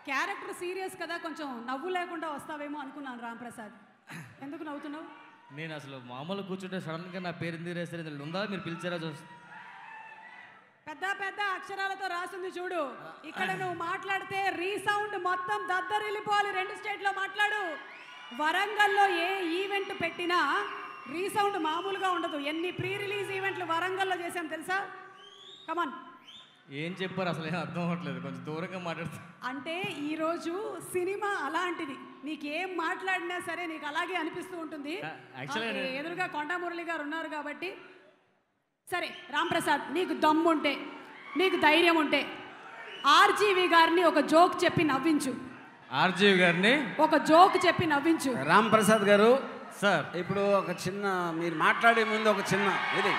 Character serious కదా కొంచెం నవ్వు లేకుండా వస్తావేమో అనుకున్నాను రామ్ ప్రసాద్ ఎందుకు నవ్వుతున్నావు నేను అసలు మామూలు కూర్చుంటే సడన్గా నా పేరు ఎందుకు రాశారు ఇందులో ఉందా మీరు పిలిచారా చూసి పెద్ద పెద్ద అక్షరాలతో రాసింది చూడు ఇక్కడ నువ్వు మాట్లాడితే రీసౌండ్ మొత్తం దద్దరిల్లిపోవాలి రెండు స్టేట్లో మాట్లాడు వరంగల్లో ఏ ఈవెంట్ పెట్టినా రీసౌండ్ మామూలుగా ఉండదు ఎన్ని ప్రీ రిలీజ్ ఈవెంట్లు వరంగల్లో చేసాం తెలుసా కమాన్ ఏం చెప్పారు అసలు ఏం అర్థం అవ్వట్లేదు కొంచెం దూరంగా మాట్లాడుతా అంటే ఈరోజు సినిమా అలాంటిది నీకు ఏం మాట్లాడినా సరే నీకు అలాగే అనిపిస్తూ ఉంటుంది ఆ, actually ఆ, నేను- ఎదురుగా కొండమురళి గారు ఉన్నారు కాబట్టి సరే రామ్ ప్రసాద్ నీకు దమ్ముంటే నీకు ధైర్యం ఉంటే ఆర్జీవి గారిని ఒక జోక్ చెప్పి నవ్వించు ఆర్జీవి గారిని ఒక జోక్ చెప్పి నవ్వించు రామ్ ప్రసాద్ గారు సార్ ఇప్పుడు ఒక చిన్న మీరు మాట్లాడే ముందు ఒక చిన్న ఇది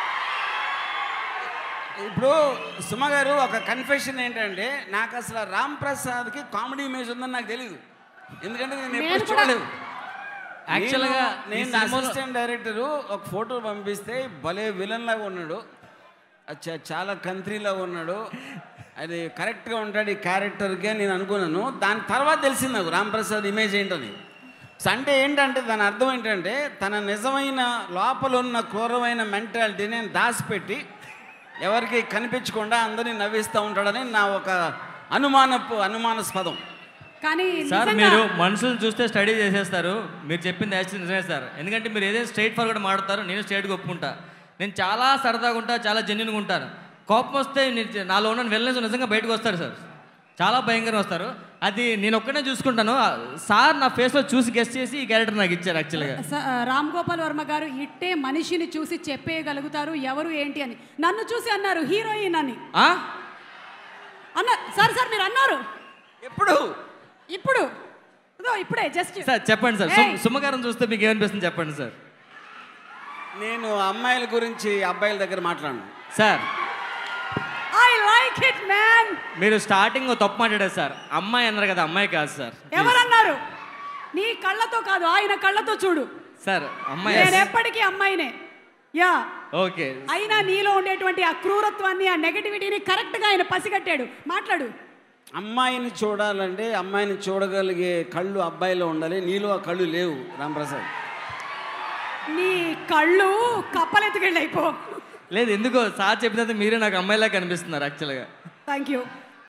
ఇప్పుడు సుమ గారు ఒక కన్ఫెషన్ ఏంటంటే నాకు అసలు రామ్ ప్రసాద్కి కామెడీ ఇమేజ్ ఉందని నాకు తెలియదు ఎందుకంటే నేను నేను ఎప్పుడు కూడా- చూడలేదు యాక్చువల్గా నేను- నేను అసిస్టెంట్ డైరెక్టర్ ఒక ఫోటో పంపిస్తే భలే విలన్ లాగా ఉన్నాడు అచ్చా చాలా కంట్రీలా ఉన్నాడు అది కరెక్ట్గా ఉంటాడు ఈ క్యారెక్టర్కి అని నేను అనుకున్నాను దాని తర్వాత తెలిసింది నాకు రామ్ ప్రసాద్ ఇమేజ్ ఏంటని సో అంటే ఏంటంటే దాని అర్థం ఏంటంటే తన నిజమైన లోపల ఉన్న క్రూరమైన మెంటాలిటీని నేను దాచిపెట్టి ఎవరికి కనిపించకుండా అందరినీ నవ్విస్తూ ఉంటాడని నా ఒక అనుమానపు అనుమానాస్పదం కానీ సార్ నిజంగా మీరు మనుషులు చూస్తే స్టడీ చేసేస్తారు మీరు చెప్పింది యాక్చువల్ నిజమే సార్ ఎందుకంటే మీరు ఏదైనా స్ట్రైట్ ఫార్వర్డ్ మాడతారు నేను స్ట్రైట్గా ఒప్పుకుంటా నేను చాలా సరదాగా ఉంటా చాలా జెన్యున్గా ఉంటాను కోపం వస్తే నేను- నాలో ఉన్న వెళ్ళిన నిజంగా బయటకు వస్తారు సార్ చాలా భయంకరంగా వస్తారు అది నేను ఒక్కనే చూసుకుంటాను ఆ, సార్ నా ఫేస్లో చూసి గెస్ట్ చేసి ఈ క్యారెక్టర్ నాకు ఇచ్చారు యాక్చువల్గా స- రామ్ గోపాల్ వర్మ గారు ఇట్టే మనిషిని చూసి చెప్పేయగలుగుతారు ఎవరు ఏంటి అని నన్ను చూసి అన్నారు హీరోయిన్ అని ఆ? అన్న సార్ సార్ మీరు అన్నారు ఎప్పుడు ఇప్పుడు ఇదో ఇప్పుడే జస్ట్ సార్ చెప్పండి సార్ సుమ- సుమగారం చూస్తే మీకు ఏమనిపిస్తుంది చెప్పండి సార్ నేను అమ్మాయిల గురించి అబ్బాయిల దగ్గర మాట్లాడను sir I like it man మీరు స్టార్టింగ్ తప్పు మాట్లాడారు సార్ అమ్మాయి అన్నారు కదా అమ్మాయి కాదు సార్ ఎవరన్నారు నీ కళ్ళతో కాదు ఆయన కళ్ళతో చూడు సార్ అమ్మాయి నేను ఎప్పటికీ అమ్మాయినే యా ఓకే అయినా నీలో ఉండేటువంటి ఆ క్రూరత్వాన్ని ఆ నెగటివిటీని కరెక్ట్ గా ఆయన పసిగట్టాడు మాట్లాడు అమ్మాయిని చూడాలంటే అమ్మాయిని చూడగలిగే కళ్ళు అబ్బాయిలో ఉండాలి నీలో ఆ కళ్ళు లేవు రాంప్రసాద్ నీ కళ్ళు కప్పలెత్తుకెళ్ళి అయిపో లేదు ఎందుకో సార్ చెప్పినంత మీరే నాకు అమ్మాయిలా కనిపిస్తున్నారు యాక్చువల్గా థ్యాంక్ యూ